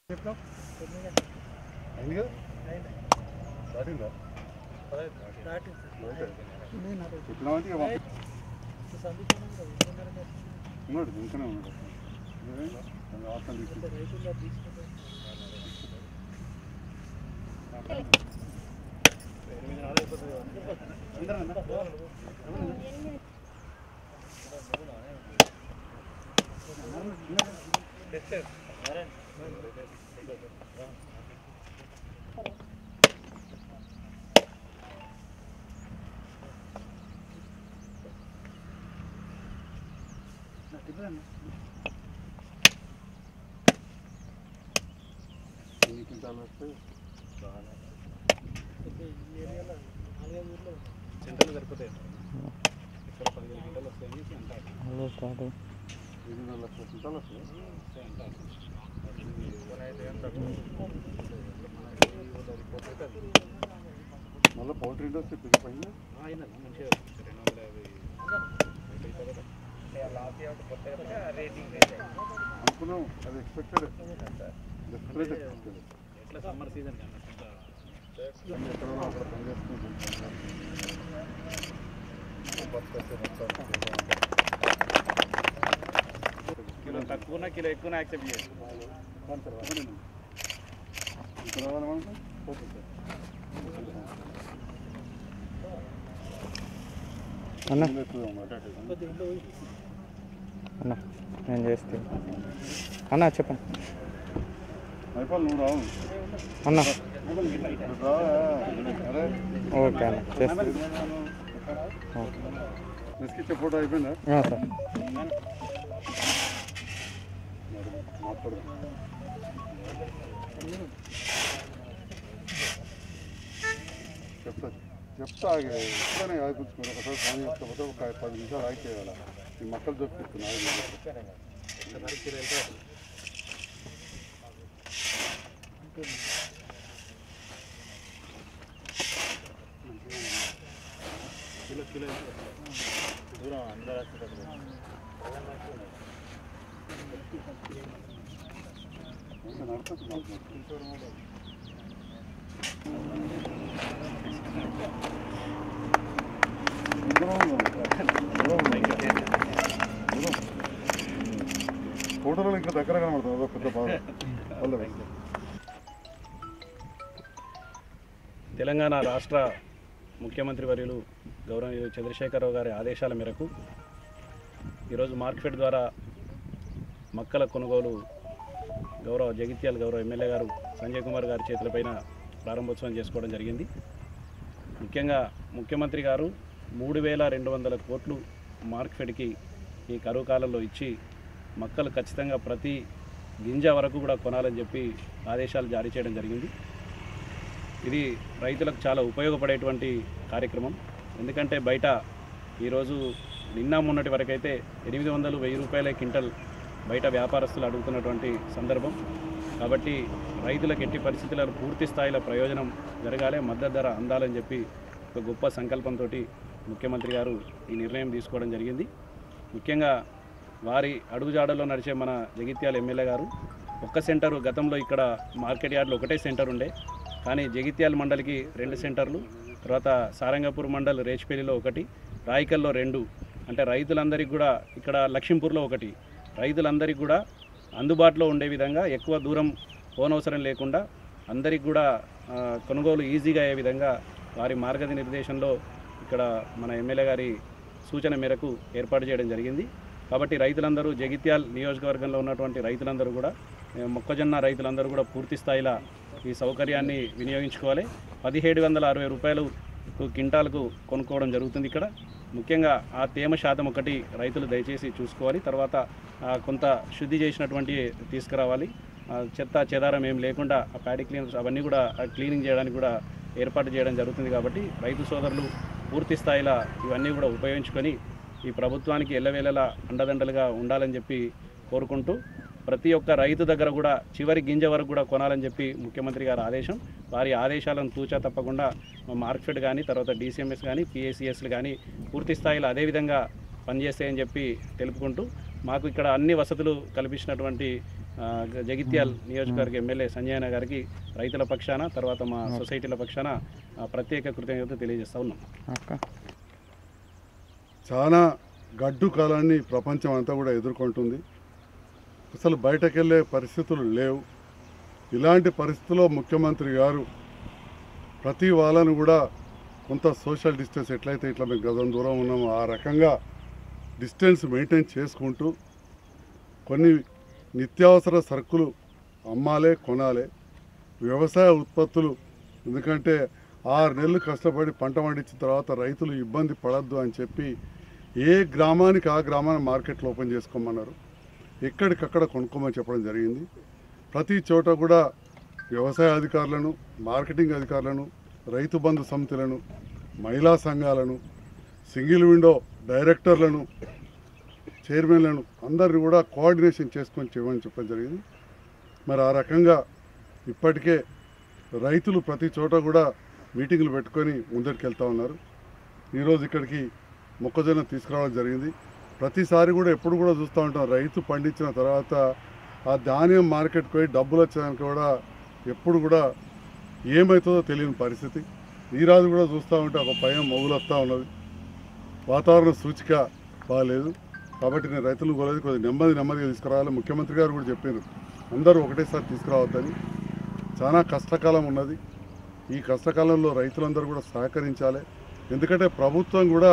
చెప్పినావు అయింది కదా దాటిందా చెప్పినామంటే ఇక పంపి- ఉన్నాడు ఇంకనే ఉన్నాడు ఏమైంది? కొంచెం అవసరం తీసుకుంటా. ఎన్ని క్వింటాలు వస్తాయి సెంటర్లు సరిపోతాయి ఇక్కడ పదివేల గంటలు వస్తాయని అంటారు ఎనిమిది లక్షల క్వింటాలు వస్తాయి మళ్ళీ పౌల్ట్రీ ఇండస్ట్రీ పెరిగిపోయింది అయినా మంచిగా రెండు వందల యాభై అనుకున్నాం అది ఎక్స్పెక్టెడ్ డెస్పరేట్ ఎక్స్పెక్టెడ్ ఎట్లా సమ్మర్ సీజన్ కన్నా కొంత ఎక్కడో అక్కడ పనిచేసుకుంటాం కిలో తక్కువ కిలో ఎక్కువ యాక్సెప్ట్ చేయాలి ఇక్కడ రావాలనుకుంటే పోతుంది అన్న సార్ ఎక్కువ అన్నమాట. అన్న నేను చేస్తే అన్న చెప్పండి మైపాల్ నువ్వు రావు అన్న ఇక్కడ రా. అరే ఓకే అన్న చేస్తా ఓకే తీసుకొచ్చే ఫోటో అయిపోయిందా ఆ, సార్ మాట్లాడు చెప్తా చెప్తా ఆగి ఇట్లానే ఆగిపించుకోండి ఒకసారి ఫోన్ చేసుకోకపోతే ఒక పది నిమిషాలు ఆగి చేయాలి ఈ మొక్కలు చూపిస్తున్నా కిలో కిలో దూరం అందరూ వచ్చేటప్పుడు నడుస్తుంది ఫోటోలో ఇంకా దగ్గర కనబడుతుంది అదో పెద్ద బాధ పల్లవి తెలంగాణ రాష్ట్ర ముఖ్యమంత్రి వర్యులు గౌరవ చంద్రశేఖరరావు గారి ఆదేశాల మేరకు ఈరోజు మార్కెట్ ద్వారా మక్కల కొనుగోలు గౌరవ జగిత్యాల గౌరవ ఎమ్మెల్యే గారు సంజయ్ కుమార్ గారి చేతులపైన ప్రారంభోత్సవం చేసుకోవడం జరిగింది ముఖ్యంగా ముఖ్యమంత్రి గారు మూడు వేల రెండు వందల కోట్లు మార్కెట్కి ఈ కరువు కాలంలో ఇచ్చి మక్కలు ఖచ్చితంగా ప్రతి గింజ వరకు కూడా కొనాలని చెప్పి ఆదేశాలు జారీ చేయడం జరిగింది ఇది రైతులకు చాలా ఉపయోగపడేటువంటి కార్యక్రమం ఎందుకంటే బయట ఈరోజు నిన్న మొన్నటి వరకైతే ఎనిమిది వందలు వెయ్యి రూపాయల క్వింటల్ బయట వ్యాపారస్తులు అడుగుతున్నటువంటి సందర్భం కాబట్టి రైతులకు ఎట్టి పరిస్థితులలో పూర్తి స్థాయిలో ప్రయోజనం జరగాలి మద్దతు ధర అందాలని చెప్పి ఒక గొప్ప సంకల్పంతో ముఖ్యమంత్రి గారు ఈ నిర్ణయం తీసుకోవడం జరిగింది ముఖ్యంగా వారి అడుగుజాడలో నడిచే మన జగిత్యాల ఎమ్మెల్యే గారు ఒక్క సెంటరు గతంలో ఇక్కడ మార్కెట్ యార్డ్లో ఒకటే సెంటర్ ఉండే కానీ జగిత్యాల మండలికి రెండు సెంటర్లు తర్వాత సారంగపూర్ మండల్ రేచిపల్లిలో ఒకటి రాయికల్లో రెండు అంటే రైతులందరికీ కూడా ఇక్కడ లక్ష్మీపూర్లో ఒకటి రైతులందరికీ కూడా అందుబాటులో ఉండే విధంగా ఎక్కువ దూరం పోనవసరం లేకుండా అందరికి కూడా ఆ, కొనుగోలు ఈజీగా అయ్యే విధంగా వారి మార్గనిర్దేశంలో ఇక్కడ మన ఎమ్మెల్యే గారి సూచన మేరకు ఏర్పాటు చేయడం జరిగింది కాబట్టి రైతులందరూ జగిత్యాల్ నియోజకవర్గంలో ఉన్నటువంటి రైతులందరూ కూడా ఏ, మొక్కజొన్న రైతులందరూ కూడా పూర్తి స్థాయిలో ఈ సౌకర్యాన్ని వినియోగించుకోవాలి పదిహేడు వందల అరవై రూపాయలు క్వింటాలకు కొనుక్కోవడం జరుగుతుంది ఇక్కడ ముఖ్యంగా ఆ తేమ శాతం ఒకటి రైతులు దయచేసి చూసుకోవాలి తర్వాత ఆ, కొంత శుద్ధి చేసినటువంటి తీసుకురావాలి ఆ, చెత్త చెదారం ఏం లేకుండా ఆ ప్యాడీ క్లీనర్స్ అవన్నీ కూడా ఆ క్లీనింగ్ చేయడానికి కూడా ఏర్పాటు చేయడం జరుగుతుంది కాబట్టి రైతు సోదరులు పూర్తి స్థాయిలో ఇవన్నీ కూడా ఉపయోగించుకొని ఈ ప్రభుత్వానికి ఎల్లవేళలా అండదండలుగా ఉండాలని చెప్పి కోరుకుంటూ ప్రతి ఒక్క రైతు దగ్గర కూడా చివరి గింజ వరకు కూడా కొనాలని చెప్పి ముఖ్యమంత్రి గారి ఆదేశం వారి ఆదేశాలను తూచా తప్పకుండా మార్కెట్ కానీ తర్వాత డీసీఎంఎస్ కానీ పిఏసిఎస్లు కానీ పూర్తి స్థాయిలో అదేవిధంగా పనిచేస్తాయని చెప్పి తెలుపుకుంటూ మాకు ఇక్కడ అన్ని వసతులు కల్పించినటువంటి ఆ, జగిత్యాల్ నియోజకవర్గ ఎమ్మెల్యే సంజయన గారికి రైతుల పక్షాన తర్వాత మా సొసైటీల పక్షాన ఆ, ప్రత్యేక కృతజ్ఞత తెలియజేస్తా ఉన్నాం అక్క చాలా గడ్డు కాలాన్ని ప్రపంచం అంతా కూడా ఎదుర్కొంటుంది అసలు బయటకెళ్ళే పరిస్థితులు లేవు ఇలాంటి పరిస్థితుల్లో ముఖ్యమంత్రి గారు ప్రతి వాళ్ళను కూడా కొంత సోషల్ డిస్టెన్స్ ఎట్లయితే ఇట్లా మేము గజం దూరం ఉన్నామో ఆ రకంగా డిస్టెన్స్ మెయింటైన్ చేసుకుంటూ కొన్ని నిత్యావసర సరుకులు అమ్మాలే కొనాలే వ్యవసాయ ఉత్పత్తులు ఎందుకంటే ఆరు నెలలు కష్టపడి పంట పండించిన తర్వాత రైతులు ఇబ్బంది పడద్దు అని చెప్పి ఏ గ్రామానికి ఆ గ్రామాన్ని మార్కెట్లు ఓపెన్ చేసుకోమన్నారు ఎక్కడికక్కడ కొనుక్కోమని చెప్పడం జరిగింది ప్రతి చోట కూడా వ్యవసాయ అధికారులను మార్కెటింగ్ అధికారులను రైతు బంధు సమితులను మహిళా సంఘాలను సింగిల్ విండో డైరెక్టర్లను చైర్మన్లను అందరిని కూడా కోఆర్డినేషన్ చేసుకొని చేయమని చెప్పడం జరిగింది మరి ఆ రకంగా ఇప్పటికే రైతులు ప్రతి చోట కూడా మీటింగులు పెట్టుకొని ముందరికి వెళ్తూ ఉన్నారు ఈరోజు ఇక్కడికి మొక్కజొన్న తీసుకురావడం జరిగింది ప్రతిసారి కూడా ఎప్పుడు కూడా చూస్తూ ఉంటాం రైతు పండించిన తర్వాత ఆ ధాన్యం మార్కెట్కి పోయి డబ్బులు వచ్చేదానికి కూడా ఎప్పుడు కూడా ఏమవుతుందో తెలియని పరిస్థితి ఈ రాజు కూడా చూస్తూ ఉంటే ఒక పైన మొగులు వస్తూ ఉన్నది వాతావరణ సూచిక బాగాలేదు కాబట్టి నేను రైతులు కొలది కొద్దిగా నెమ్మది నెమ్మదిగా తీసుకురావాలి ముఖ్యమంత్రి గారు కూడా చెప్పారు అందరూ ఒకటేసారి తీసుకురావద్దని చాలా కష్టకాలం ఉన్నది ఈ కష్టకాలంలో రైతులందరూ కూడా సహకరించాలి ఎందుకంటే ప్రభుత్వం కూడా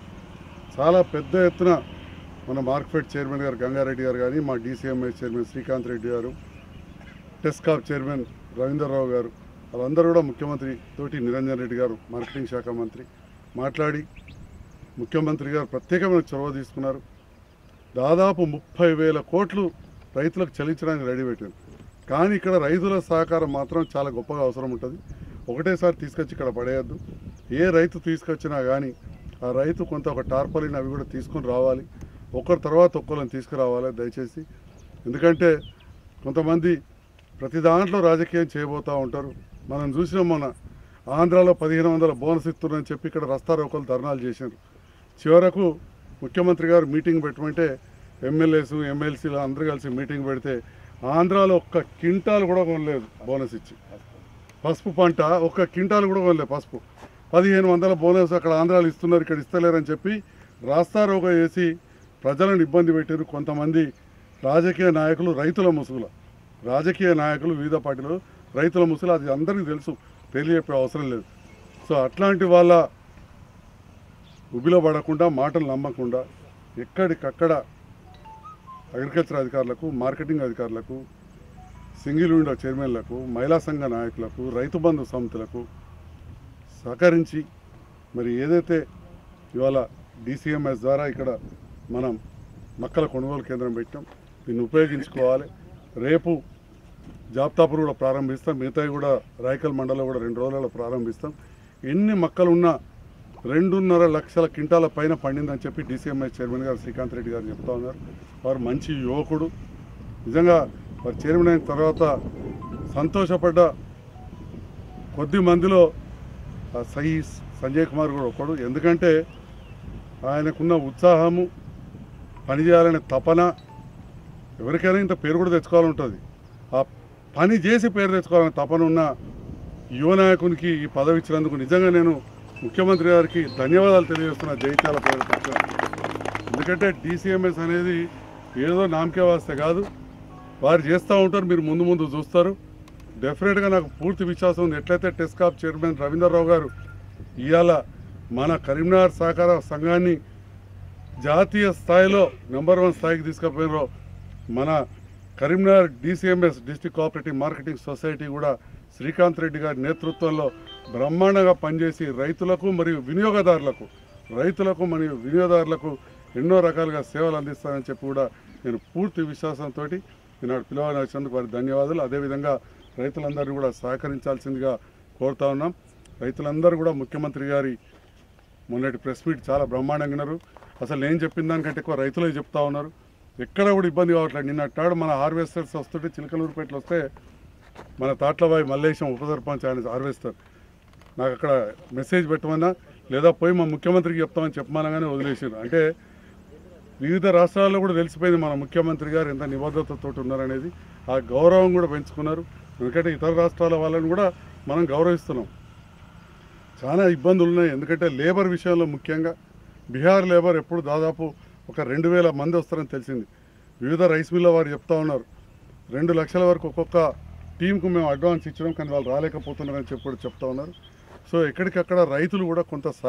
చాలా పెద్ద ఎత్తున మన మార్కెట్ చైర్మన్ గారు గంగారెడ్డి గారు కానీ మా డీసీఎంఐ చైర్మన్ శ్రీకాంత్ రెడ్డి గారు టెస్కాప్ చైర్మన్ రవీంద్రరావు గారు వాళ్ళందరూ కూడా ముఖ్యమంత్రి తోటి నిరంజన్ రెడ్డి గారు మార్కెటింగ్ శాఖ మంత్రి మాట్లాడి ముఖ్యమంత్రి గారు ప్రత్యేకమైన చొరవ తీసుకున్నారు దాదాపు ముప్పై వేల కోట్లు రైతులకు చెల్లించడానికి రెడీ పెట్టారు కానీ ఇక్కడ రైతుల సహకారం మాత్రం చాలా గొప్పగా అవసరం ఉంటుంది ఒకటేసారి తీసుకొచ్చి ఇక్కడ పడేయద్దు ఏ రైతు తీసుకొచ్చినా కానీ ఆ రైతు కొంత ఒక టార్పలిన్ అవి కూడా తీసుకొని రావాలి ఒకరి తర్వాత ఒక్కరిని తీసుకురావాలి దయచేసి ఎందుకంటే కొంతమంది ప్రతి దాంట్లో రాజకీయం చేయబోతూ ఉంటారు మనం చూసినాం మన ఆంధ్రాలో పదిహేను వందల బోనస్ ఇస్తున్నారని చెప్పి ఇక్కడ రస్తా రోకలు ధర్నాలు చేశారు చివరకు ముఖ్యమంత్రి గారు మీటింగ్ పెట్టమంటే ఎమ్మెల్యేస్ ఎమ్మెల్సీలు అందరూ కలిసి మీటింగ్ పెడితే ఆంధ్రాలో ఒక్క క్వింటాల్ కూడా కొనలేదు బోనస్ ఇచ్చి పసుపు పంట ఒక్క క్వింటాల్ కూడా కొనలేదు పసుపు పదిహేను వందల బోనస్ అక్కడ ఆంధ్రాలు ఇస్తున్నారు ఇక్కడ ఇస్తలేరని చెప్పి రాస్తారోగ వేసి ప్రజలను ఇబ్బంది పెట్టారు కొంతమంది రాజకీయ నాయకులు రైతుల ముసుగుల రాజకీయ నాయకులు వివిధ పార్టీలు రైతుల ముసుగులు అది అందరికీ తెలుసు తెలియజెప్పే అవసరం లేదు సో అట్లాంటి వాళ్ళ ఉబిలో పడకుండా మాటలు నమ్మకుండా ఎక్కడికక్కడ అగ్రికల్చర్ అధికారులకు మార్కెటింగ్ అధికారులకు సింగిల్ విండో చైర్మన్లకు మహిళా సంఘ నాయకులకు రైతు బంధు సమితులకు సహకరించి మరి ఏదైతే ఇవాళ డిసిఎంఎస్ ద్వారా ఇక్కడ మనం మక్కల కొనుగోలు కేంద్రం పెట్టాం దీన్ని ఉపయోగించుకోవాలి రేపు జాబ్తాపూర్ కూడా ప్రారంభిస్తాం మిగతావి కూడా రాయకల్ మండలం కూడా రెండు రోజులలో ప్రారంభిస్తాం ఎన్ని మొక్కలు ఉన్నా రెండున్నర లక్షల క్వింటాల పైన పండిందని చెప్పి డీసీఎంఐ చైర్మన్ గారు శ్రీకాంత్ రెడ్డి గారు చెప్తా ఉన్నారు వారు మంచి యువకుడు నిజంగా వారు చైర్మన్ అయిన తర్వాత సంతోషపడ్డ కొద్ది మందిలో ఆ సై సంజయ్ కుమార్ కూడా ఒకడు ఎందుకంటే ఆయనకున్న ఉత్సాహము పనిచేయాలనే తపన ఎవరికైనా ఇంత పేరు కూడా తెచ్చుకోవాలని ఉంటుంది ఆ పని చేసి పేరు తెచ్చుకోవాలని తపన ఉన్న యువ నాయకునికి ఈ పదవి ఇచ్చినందుకు నిజంగా నేను ముఖ్యమంత్రి గారికి ధన్యవాదాలు తెలియజేస్తున్నా జైత్యాల పేరు పక్షాన. ఎందుకంటే డీసీఎంఎస్ అనేది ఏదో నామకే వాస్తే కాదు వారు చేస్తూ ఉంటారు మీరు ముందు ముందు చూస్తారు డెఫినెట్గా నాకు పూర్తి విశ్వాసం ఉంది ఎట్లయితే టెస్కాప్ చైర్మన్ రవీంద్రరావు గారు ఇవాళ మన కరీంనగర్ సహకార సంఘాన్ని జాతీయ స్థాయిలో నెంబర్ వన్ స్థాయికి తీసుకుపోయినారో మన Karimnagar DCMS district cooperative marketing society కూడా శ్రీకాంత్ రెడ్డి గారి నేతృత్వంలో బ్రహ్మాండంగా పనిచేసి రైతులకు మరియు వినియోగదారులకు రైతులకు మరియు వినియోగదారులకు ఎన్నో రకాలుగా సేవలు అందిస్తానని చెప్పి కూడా నేను పూర్తి విశ్వాసంతో ఈనాడు పిలవని వచ్చినందుకు వారికి ధన్యవాదాలు అదేవిధంగా రైతులందరినీ కూడా సహకరించాల్సిందిగా కోరుతా ఉన్నాం రైతులందరూ కూడా ముఖ్యమంత్రి గారి మొన్నటి ప్రెస్ మీట్ చాలా బ్రహ్మాండంగా ఉన్నారు అసలు నేను చెప్పిన దానికంటే ఎక్కువ రైతులే చెప్తా ఉన్నారు ఎక్కడ కూడా ఇబ్బంది కావట్లేదు నిన్నట్టాడు మన హార్వెస్టర్స్ వస్తుంటే చిలకలూరుపేటలో వస్తే మన తాట్లబాయి మల్లేశం ఉప సర్పంచ్ ఆయన హార్వెస్టర్ నాకు అక్కడ మెసేజ్ పెట్టమన్నా లేదా పోయి మా ముఖ్యమంత్రికి చెప్తామని చెప్పమనగానే వదిలేసారు అంటే వివిధ రాష్ట్రాల్లో కూడా తెలిసిపోయింది మన ముఖ్యమంత్రి గారు ఎంత నిబద్ధతతో ఉన్నారనేది ఆ గౌరవం కూడా పెంచుకున్నారు ఎందుకంటే ఇతర రాష్ట్రాల వాళ్ళని కూడా మనం గౌరవిస్తున్నాం చాలా ఇబ్బందులు ఉన్నాయి ఎందుకంటే లేబర్ విషయంలో ముఖ్యంగా బీహార్ లేబర్ ఎప్పుడు దాదాపు ఒక రెండు వేల మంది వస్తారని తెలిసింది వివిధ రైస్ మిల్ల వారు చెప్తా ఉన్నారు రెండు లక్షల వరకు ఒక్కొక్క టీంకు మేము అడ్వాన్స్ ఇచ్చడం కానీ వాళ్ళు రాలేకపోతున్నారని చెప్పి కూడా చెప్తా ఉన్నారు సో ఎక్కడికక్కడ రైతులు కూడా కొంత